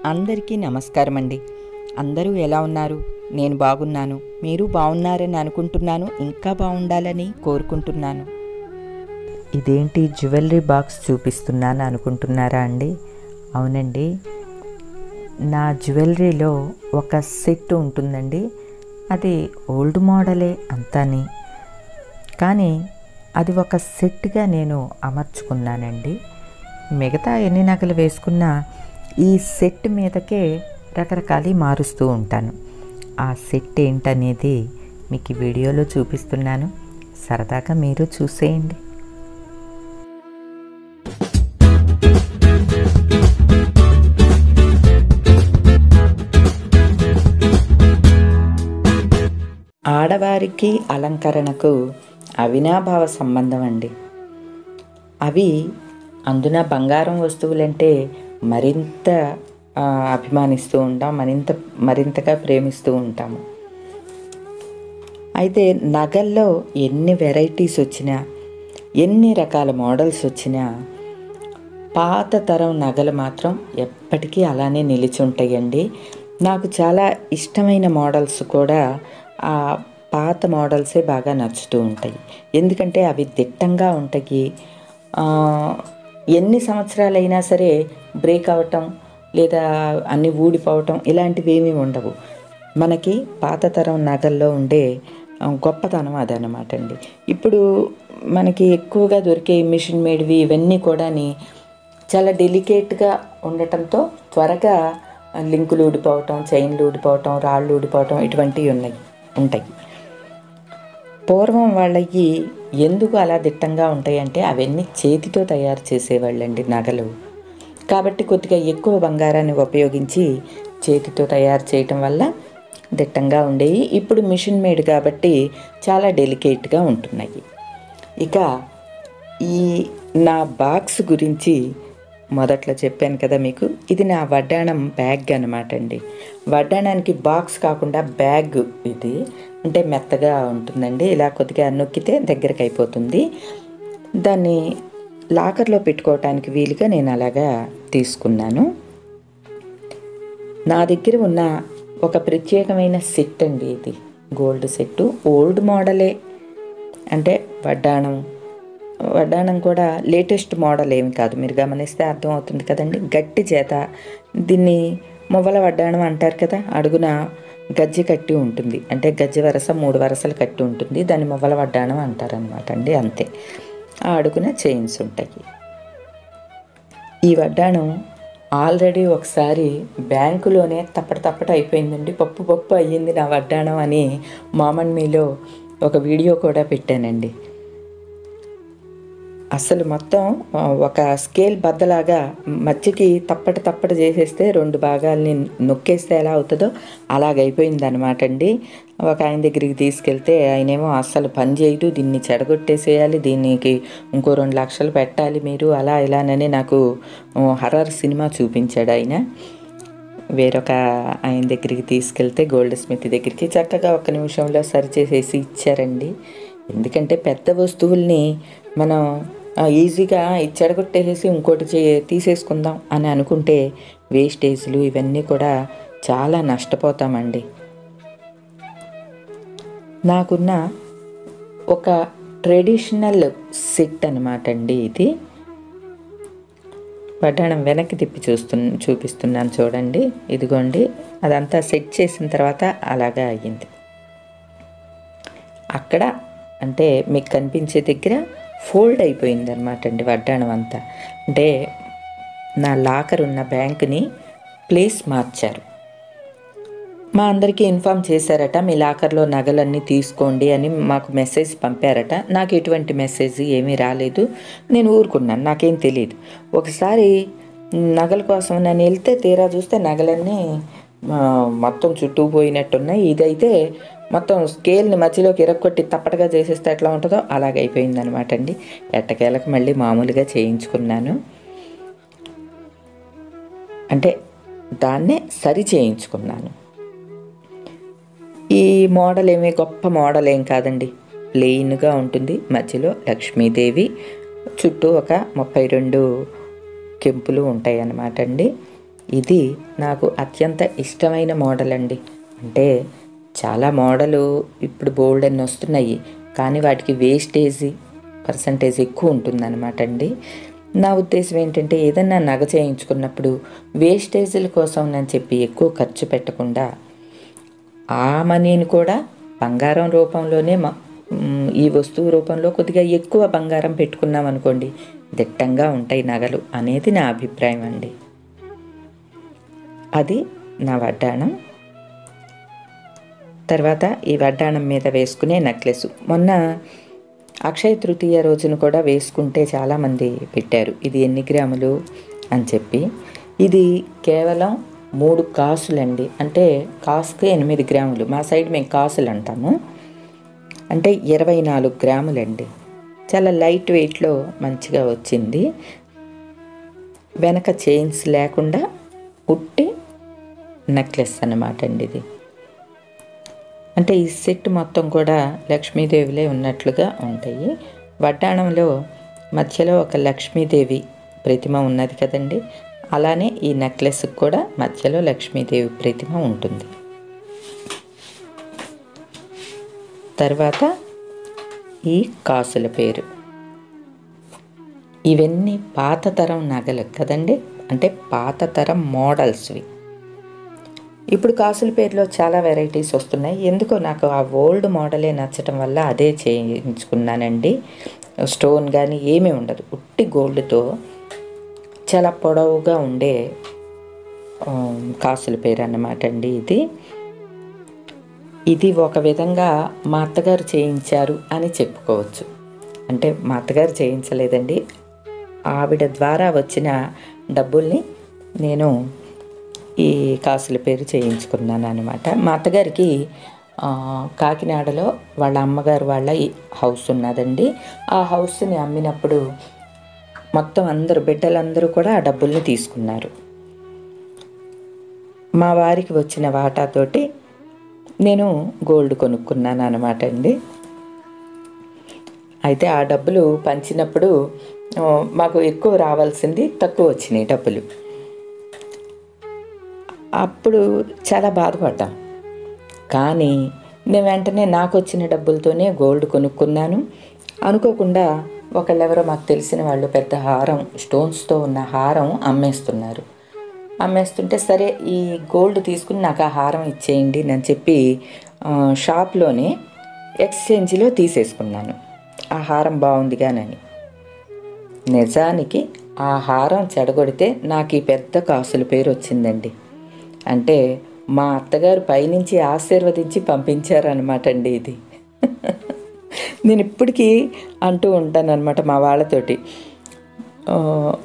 అందరికీ నమస్కారం అండి అందరూ ఎలా ఉన్నారు నేను బాగున్నాను మీరు బాగున్నారని అనుకుంటున్నాను ఇంకా బాగుండాలని కోరుకుంటున్నాను ఇదేంటి జ్యువెలరీ బాక్స్ చూపిస్తున్నాను అనుకుంటున్నారా అండి అవునండి నా జ్యువెలరీలో ఒక సెట్ ఉంటుందండి అది ఓల్డ్ మోడలే అంతాని కానీ అది ఒక సెట్గా నేను అమర్చుకున్నానండి మిగతా ఎన్ని నగలు వేసుకున్నా ఈ సెట్ మీదకే రకరకాలు మారుస్తూ ఉంటాను ఆ సెట్ ఏంటనేది మీకు ఈ వీడియోలో చూపిస్తున్నాను సరదాగా మీరు చూసేయండి ఆడవారికి అలంకరణకు అవినాభావ సంబంధం అండి అవి అందున బంగారం వస్తువులంటే మరింత ఆ, అభిమానిస్తూ ఉంటాం మరింత మరింతగా ప్రేమిస్తూ ఉంటాము అయితే నగల్లో ఎన్ని వెరైటీస్ వచ్చినా ఎన్ని రకాల మోడల్స్ వచ్చినా పాత తరం నగలు మాత్రం ఎప్పటికీ అలానే నిలిచి ఉంటాయండి నాకు చాలా ఇష్టమైన మోడల్స్ కూడా ఆ పాత మోడల్సే బాగా నచ్చుతూ ఉంటాయి ఎందుకంటే అవి దిట్టంగా ఉంటాయి ఆ, ఎన్ని సంవత్సరాలైనా సరే బ్రేక్ అవ్వటం లేదా అన్ని ఊడిపోవటం ఇలాంటివి ఏమీ ఉండవు మనకి పాత తరం నగల్లో ఉండే ఆ, గొప్పతనం అదనమాట అండి ఇప్పుడు మనకి ఎక్కువగా దొరికే మిషన్ మేడ్వి ఇవన్నీ కూడాని చాలా డెలికేట్గా ఉండటంతో త్వరగా లింకులు ఊడిపోవటం చైన్లు ఊడిపోవటం రాళ్ళు ఊడిపోవటం ఇటువంటివి ఉన్నాయి ఉంటాయి పూర్వం వాళ్ళకి ఎందుకు అలా దిట్టంగా ఉంటాయంటే అవన్నీ చేతితో తయారు చేసేవాళ్ళండి నగలు కాబట్టి కొద్దిగా ఎక్కువ బంగారాన్ని ఉపయోగించి చేతితో తయారు చేయటం వల్ల దిట్టంగా ఉండేవి ఇప్పుడు మిషన్ మేడ్ కాబట్టి చాలా డెలికేట్గా ఉంటున్నాయి ఇక ఈ నా బాక్స్ గురించి మొదట్లో చెప్పాను కదా మీకు ఇది నా వడ్డాణం బ్యాగ్ అనమాట అండి వడ్డాణానికి బాక్స్ కాకుండా బ్యాగ్ ఇది అంటే మెత్తగా ఉంటుందండి ఇలా కొద్దిగా నొక్కితే దగ్గరకు అయిపోతుంది దాన్ని లాకర్లో పెట్టుకోవటానికి వీలుగా నేను అలాగా తీసుకున్నాను నా దగ్గర ఉన్న ఒక ప్రత్యేకమైన సెట్ అండి ఇది గోల్డ్ సెట్ ఓల్డ్ మోడలే అంటే వడ్డాణం వడ్డాణం కూడా లేటెస్ట్ మోడల్ ఏమి కాదు మీరు గమనిస్తే అర్థం అవుతుంది కదండి గట్టి చేత దీన్ని మువ్వల వడ్డాణం అంటారు కదా అడుగున గజ్జి కట్టి ఉంటుంది అంటే గజ్జి వరస మూడు వరసలు కట్టి ఉంటుంది దాన్ని మువ్వల వడ్డాణం అంటారనమాట అండి అంతే ఆ అడుగున చైన్స్ ఉంటాయి ఈ వడ్డాణం ఆల్రెడీ ఒకసారి బ్యాంకులోనే తప్పట తప్పట అయిపోయిందండి పప్పు పప్పు అయ్యింది నా వడ్డాణం అని మామన్ మీలో ఒక వీడియో కూడా పెట్టానండి అసలు మొత్తం ఆ, ఒక స్కేల్ బద్దలాగా మధ్యకి తప్పట తప్పట చేసేస్తే రెండు భాగాల్ని నొక్కేస్తే ఎలా అవుతుందో అలాగైపోయింది అనమాట అండి ఒక ఆయన దగ్గరికి తీసుకెళ్తే ఆయనేమో అస్సలు పని చేయదు దీన్ని చెడగొట్టేసేయాలి దీనికి ఇంకో రెండు లక్షలు పెట్టాలి మీరు అలా ఇలానని నాకు హర్రర్ సినిమా చూపించాడు ఆయన వేరొక ఆయన దగ్గరికి తీసుకెళ్తే గోల్డ్ స్మిత్ దగ్గరికి చక్కగా ఒక నిమిషంలో సరి చేసేసి ఇచ్చారండి ఎందుకంటే పెద్ద వస్తువుల్ని మనం ఆ, ఈజీగా చెడగొట్టేసేసి ఇంకోటి చే తీసేసుకుందాం అని అనుకుంటే వేస్టేజ్లు ఇవన్నీ కూడా చాలా నష్టపోతామండి నాకున్న ఒక ట్రెడిషనల్ సెట్ అనమాట అండి ఇది వడ్డాణం వెనక్కి తిప్పి చూస్తు చూపిస్తున్నాను చూడండి ఇదిగోండి అదంతా సెట్ చేసిన తర్వాత అలాగా అయ్యింది అక్కడ అంటే మీకు కనిపించే దగ్గర ఫోల్డ్ అయిపోయింది అనమాట అండి వడ్డాణం అంతా అంటే నా లాకర్ ఉన్న బ్యాంకుని ప్లేస్ మార్చారు మా అందరికీ ఇన్ఫామ్ చేశారట మీ లాకర్లో నగలన్నీ తీసుకోండి అని మాకు మెసేజ్ పంపారట నాకు ఎటువంటి మెసేజ్ ఏమీ రాలేదు నేను ఊరుకున్నాను నాకేం తెలియదు ఒకసారి నగల కోసం నేను వెళ్తే తీరా చూస్తే నగలన్నీ ఆ, మొత్తం చుట్టూ పోయినట్టున్నాయి ఇదైతే మొత్తం స్కేల్ని మధ్యలోకి ఇరక్కొట్టి తప్పటగా చేసేస్తే ఎట్లా ఉంటుందో అలాగైపోయింది అనమాట అండి ఎట్టకేలకు మళ్ళీ మామూలుగా చేయించుకున్నాను అంటే దాన్నే సరి చేయించుకున్నాను ఈ మోడల్ ఏమీ గొప్ప మోడల్ ఏం కాదండి ప్లెయిన్గా ఉంటుంది మధ్యలో లక్ష్మీదేవి చుట్టూ ఒక ముప్పై రెండు కెంపులు ఉంటాయి అన్నమాట అండి ఇది నాకు అత్యంత ఇష్టమైన మోడల్ అండి అంటే చాలా మోడలు ఇప్పుడు బోల్డ్ అన్ని వస్తున్నాయి కానీ వాటికి వేస్టేజీ పర్సంటేజ్ ఎక్కువ ఉంటుందన్నమాట అండి నా ఉద్దేశం ఏంటంటే ఏదన్నా నగ చేయించుకున్నప్పుడు వేస్టేజీల కోసం అని చెప్పి ఎక్కువ ఖర్చు పెట్టకుండా ఆ మనీని కూడా బంగారం రూపంలోనే మ- మ్, ఈ వస్తువు రూపంలో కొద్దిగా ఎక్కువ బంగారం పెట్టుకున్నాం అనుకోండి దిట్టంగా ఉంటాయి నగలు అనేది నా అభిప్రాయం అండి అది నా వడ్డాణం తర్వాత ఈ వడ్డాణం మీద వేసుకునే నెక్లెస్ మొన్న అక్షయ తృతీయ రోజున కూడా వేసుకుంటే చాలామంది పెట్టారు ఇది ఎన్ని గ్రాములు అని చెప్పి ఇది కేవలం మూడు కాసులండి అంటే కాసుకి ఎనిమిది గ్రాములు మా సైడ్ మేము కాసులు అంటాము అంటే ఇరవై నాలుగు గ్రాములండి చాలా లైట్ వెయిట్లో మంచిగా వచ్చింది వెనక చైన్స్ లేకుండా ఉట్టి నెక్లెస్ అన్నమాట అండి ఇది అంటే ఈ సెట్ మొత్తం కూడా లక్ష్మీదేవిలే ఉన్నట్లుగా ఉంటాయి వడ్డాణంలో మధ్యలో ఒక లక్ష్మీదేవి ప్రతిమ ఉన్నది కదండి అలానే ఈ నెక్లెస్కి కూడా మధ్యలో లక్ష్మీదేవి ప్రతిమ ఉంటుంది తర్వాత ఈ కాసుల పేరు ఇవన్నీ పాత తరం నగలు కదండి అంటే పాత తరం మోడల్స్వి ఇప్పుడు కాసుల పేరులో చాలా వెరైటీస్ వస్తున్నాయి ఎందుకో నాకు ఆ ఓల్డ్ మోడలే నచ్చటం వల్ల అదే చేయించుకున్నానండి స్టోన్ కానీ ఏమీ ఉండదు ఉట్టి గోల్డ్తో చాలా పొడవుగా ఉండే ఆ, కాసుల పేరు అన్నమాట అండి ఇది ఇది ఒక విధంగా మా అత్తగారు చేయించారు అని చెప్పుకోవచ్చు అంటే మా అత్తగారు చేయించలేదండి ఆవిడ ద్వారా వచ్చిన డబ్బుల్ని నేను ఈ కాసుల పేరు చేయించుకున్నాను అనమాట మా అత్తగారికి ఆ, కాకినాడలో వాళ్ళ అమ్మగారు వాళ్ళ ఈ హౌస్ ఉన్నదండి ఆ హౌస్ని అమ్మినప్పుడు మొత్తం అందరు బిడ్డలందరూ కూడా ఆ డబ్బుల్ని తీసుకున్నారు మా వారికి వచ్చిన వాటాతోటి నేను గోల్డ్ కొనుక్కున్నాను అనమాట అండి అయితే ఆ డబ్బులు పంచినప్పుడు ఆ, మాకు ఎక్కువ రావాల్సింది తక్కువ వచ్చినాయి డబ్బులు అప్పుడు చాలా బాధపడ్డాం కానీ నేను వెంటనే నాకు వచ్చిన డబ్బులతోనే గోల్డ్ కొనుక్కున్నాను అనుకోకుండా ఒకళ్ళెవరో మాకు తెలిసిన వాళ్ళు పెద్ద హారం స్టోన్స్తో ఉన్న హారం అమ్మేస్తున్నారు అమ్మేస్తుంటే సరే ఈ గోల్డ్ తీసుకుని నాకు ఆ హారం ఇచ్చేయండి అని చెప్పి ఆ, షాప్లోనే ఎక్స్చేంజ్లో తీసేసుకున్నాను ఆ హారం బాగుంది కానని నిజానికి ఆ హారం చెడగొడితే నాకు ఈ పెద్ద కాసుల పేరు వచ్చిందండి అంటే మా అత్తగారు పైనుంచి ఆశీర్వదించి పంపించారనమాట అండి ఇది నేను ఇప్పటికీ అంటూ ఉంటాను అనమాట మా వాళ్ళతోటి ఆ,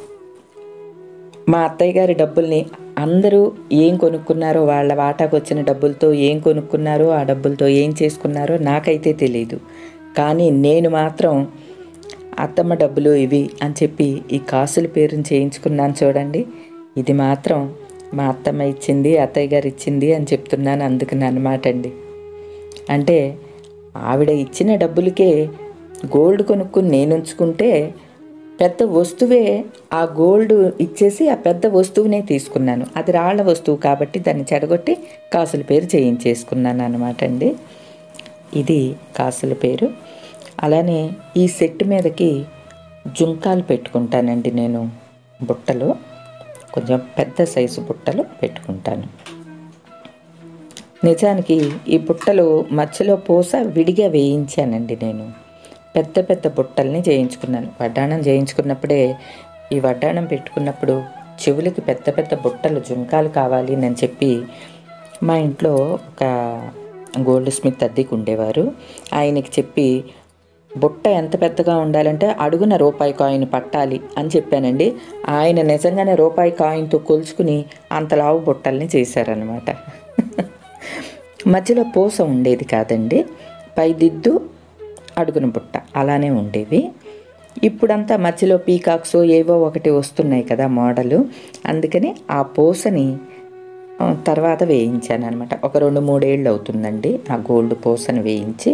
మా అత్తయ్య గారి డబ్బుల్ని అందరూ ఏం కొనుక్కున్నారో వాళ్ళ వాటాకు వచ్చిన డబ్బులతో ఏం కొనుక్కున్నారో ఆ డబ్బులతో ఏం చేసుకున్నారో నాకైతే తెలియదు కానీ నేను మాత్రం అత్తమ్మ డబ్బులు ఇవి అని చెప్పి ఈ కాసుల పేరుని చేయించుకున్నాను చూడండి ఇది మాత్రం మా అత్తమ్మ ఇచ్చింది అత్తయ్య గారు ఇచ్చింది అని చెప్తున్నాను అందుకని అనమాట అండి అంటే ఆవిడ ఇచ్చిన డబ్బులకే గోల్డ్ కొనుక్కుని నేను ఉంచుకుంటే పెద్ద వస్తువే ఆ గోల్డ్ ఇచ్చేసి ఆ పెద్ద వస్తువునే తీసుకున్నాను అది రాళ్ల వస్తువు కాబట్టి దాన్ని చెడగొట్టి కాసుల పేరు చేయించేసుకున్నాను అనమాట అండి ఇది కాసుల పేరు అలానే ఈ సెట్ మీదకి జుంకాలు పెట్టుకుంటానండి నేను బుట్టలు కొంచెం పెద్ద సైజు బుట్టలు పెట్టుకుంటాను నిజానికి ఈ బుట్టలు మధ్యలో పూస విడిగా వేయించానండి నేను పెద్ద పెద్ద బుట్టల్ని చేయించుకున్నాను వడ్డాణం చేయించుకున్నప్పుడే ఈ వడ్డాణం పెట్టుకున్నప్పుడు చెవులకి పెద్ద పెద్ద బుట్టలు జుంకాలు కావాలి అని చెప్పి మా ఇంట్లో ఒక గోల్డ్ స్మిత్ అద్దెకు ఉండేవారు ఆయనకి చెప్పి బుట్ట ఎంత పెద్దగా ఉండాలంటే అడుగున రూపాయి కాయిన్ పట్టాలి అని చెప్పానండి ఆయన నిజంగానే రూపాయి కాయిన్తో కొలుచుకుని అంత లావు బుట్టల్ని చేశారనమాట మధ్యలో పూస ఉండేది కాదండి పై దిద్దు అడుగున బుట్ట అలానే ఉండేవి ఇప్పుడంతా మధ్యలో పీకాక్స్ ఏవో ఒకటి వస్తున్నాయి కదా మోడలు అందుకని ఆ పూసని ఆ, తర్వాత వేయించాను అనమాట ఒక రెండు మూడేళ్ళు అవుతుందండి ఆ గోల్డ్ పూసని వేయించి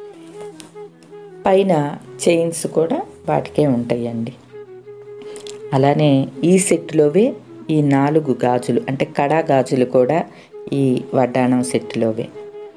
పైన చైన్స్ కూడా వాటికే ఉంటాయండి అలానే ఈ సెట్లోవే ఈ నాలుగు గాజులు అంటే కడా గాజులు కూడా ఈ వడ్డాణం సెట్లోవే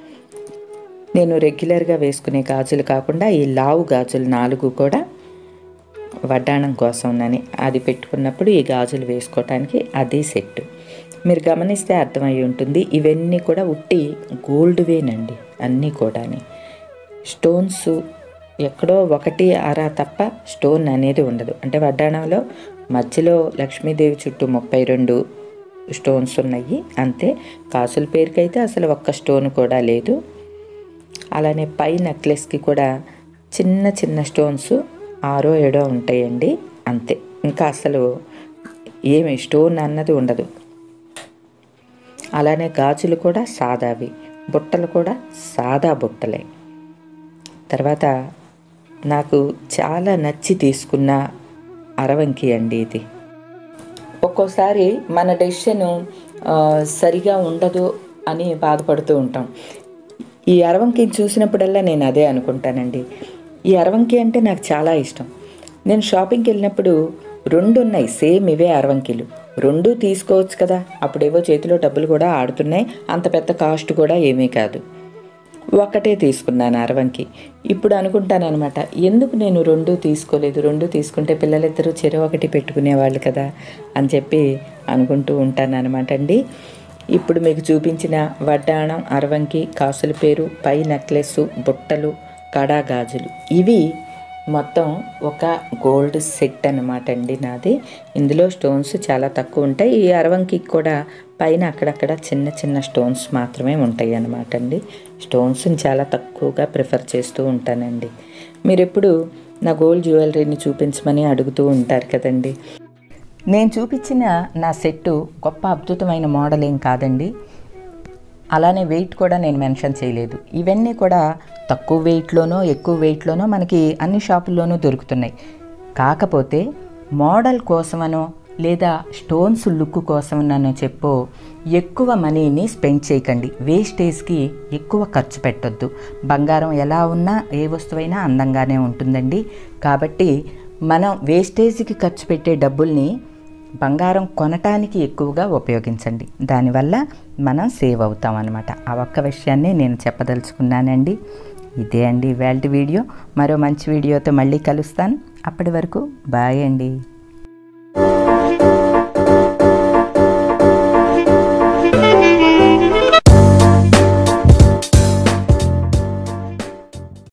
నేను రెగ్యులర్గా వేసుకునే గాజులు కాకుండా ఈ లావు గాజులు నాలుగు కూడా వడ్డాణం కోసంనని అది పెట్టుకున్నప్పుడు ఈ గాజులు వేసుకోవటానికి అది సెట్ మీరు గమనిస్తే అర్థమై ఉంటుంది ఇవన్నీ కూడా ఉట్టి గోల్డ్వేనండి అన్నీ కూడాని స్టోన్స్ ఎక్కడో ఒకటి అర తప్ప స్టోన్ అనేది ఉండదు అంటే వడ్డాణంలో మధ్యలో లక్ష్మీదేవి చుట్టూ ముప్పై రెండు స్టోన్స్ ఉన్నాయి అంతే కాసుల పేరుకైతే అసలు ఒక్క స్టోన్ కూడా లేదు అలానే పై నెక్లెస్కి కూడా చిన్న చిన్న స్టోన్స్ ఆరో ఏడో ఉంటాయండి అంతే ఇంకా అసలు ఏమి స్టోన్ అన్నది ఉండదు అలానే గాజులు కూడా సాదావి బుట్టలు కూడా సాదా బుట్టలే తర్వాత నాకు చాలా నచ్చి తీసుకున్న అరవంకి అండి ఇది ఒక్కోసారి మన డెసిషన్ సరిగా ఉండదు అని బాధపడుతూ ఉంటాం ఈ అరవంకిని చూసినప్పుడల్లా నేను అదే అనుకుంటానండి ఈ అరవంకి అంటే నాకు చాలా ఇష్టం నేను షాపింగ్కి వెళ్ళినప్పుడు రెండు ఉన్నాయి సేమ్ ఇవే అరవంకిలు రెండు తీసుకోవచ్చు కదా అప్పుడేవో చేతిలో డబ్బులు కూడా ఆడుతున్నాయి అంత పెద్ద కాస్ట్ కూడా ఏమీ కాదు ఒక్కటే తీసుకున్నాను అరవంకి ఇప్పుడు అనుకుంటాను అనమాట ఎందుకు నేను రెండు తీసుకోలేదు రెండు తీసుకుంటే పిల్లలిద్దరూ చెరువు ఒకటి పెట్టుకునేవాళ్ళు కదా అని చెప్పి అనుకుంటూ ఉంటాను అనమాట అండి ఇప్పుడు మీకు చూపించిన వడ్డాణం అరవంకి కాసుల పేరు పై నెక్లెస్ బుట్టలు కడా గాజులు ఇవి మొత్తం ఒక గోల్డ్ సెట్ అనమాట అండి నాది ఇందులో స్టోన్స్ చాలా తక్కువ ఉంటాయి ఈ అరవంకి కూడా పైన అక్కడక్కడ చిన్న చిన్న స్టోన్స్ మాత్రమే ఉంటాయి అన్నమాట అండి స్టోన్స్ని చాలా తక్కువగా ప్రిఫర్ చేస్తూ ఉంటానండి మీరు ఎప్పుడు నా గోల్డ్ జ్యువెలరీని చూపించమని అడుగుతూ ఉంటారు కదండి నేను చూపించిన నా సెట్టు గొప్ప అద్భుతమైన మోడల్ ఏం కాదండి అలానే వెయిట్ కూడా నేను మెన్షన్ చేయలేదు ఇవన్నీ కూడా తక్కువ వెయిట్లోనో ఎక్కువ వెయిట్లోనో మనకి అన్ని షాపుల్లోనూ దొరుకుతున్నాయి కాకపోతే మోడల్ కోసమనో లేదా స్టోన్స్ లుక్ కోసమనో చెప్పో ఎక్కువ మనీని స్పెండ్ చేయకండి వేస్టేజ్కి ఎక్కువ ఖర్చు పెట్టొద్దు బంగారం ఎలా ఉన్నా ఏ వస్తువైనా అందంగానే ఉంటుందండి కాబట్టి మనం వేస్టేజ్కి ఖర్చు పెట్టే డబ్బుల్ని బంగారం కొనటానికి ఎక్కువగా ఉపయోగించండి దానివల్ల మనం సేవ్ అవుతాం అనమాట ఆ ఒక్క విషయాన్ని నేను చెప్పదలుచుకున్నానండి ఇదే అండి ఇవాళ వీడియో మరో మంచి వీడియోతో మళ్ళీ కలుస్తాను అప్పటి వరకు బాయ్ అండి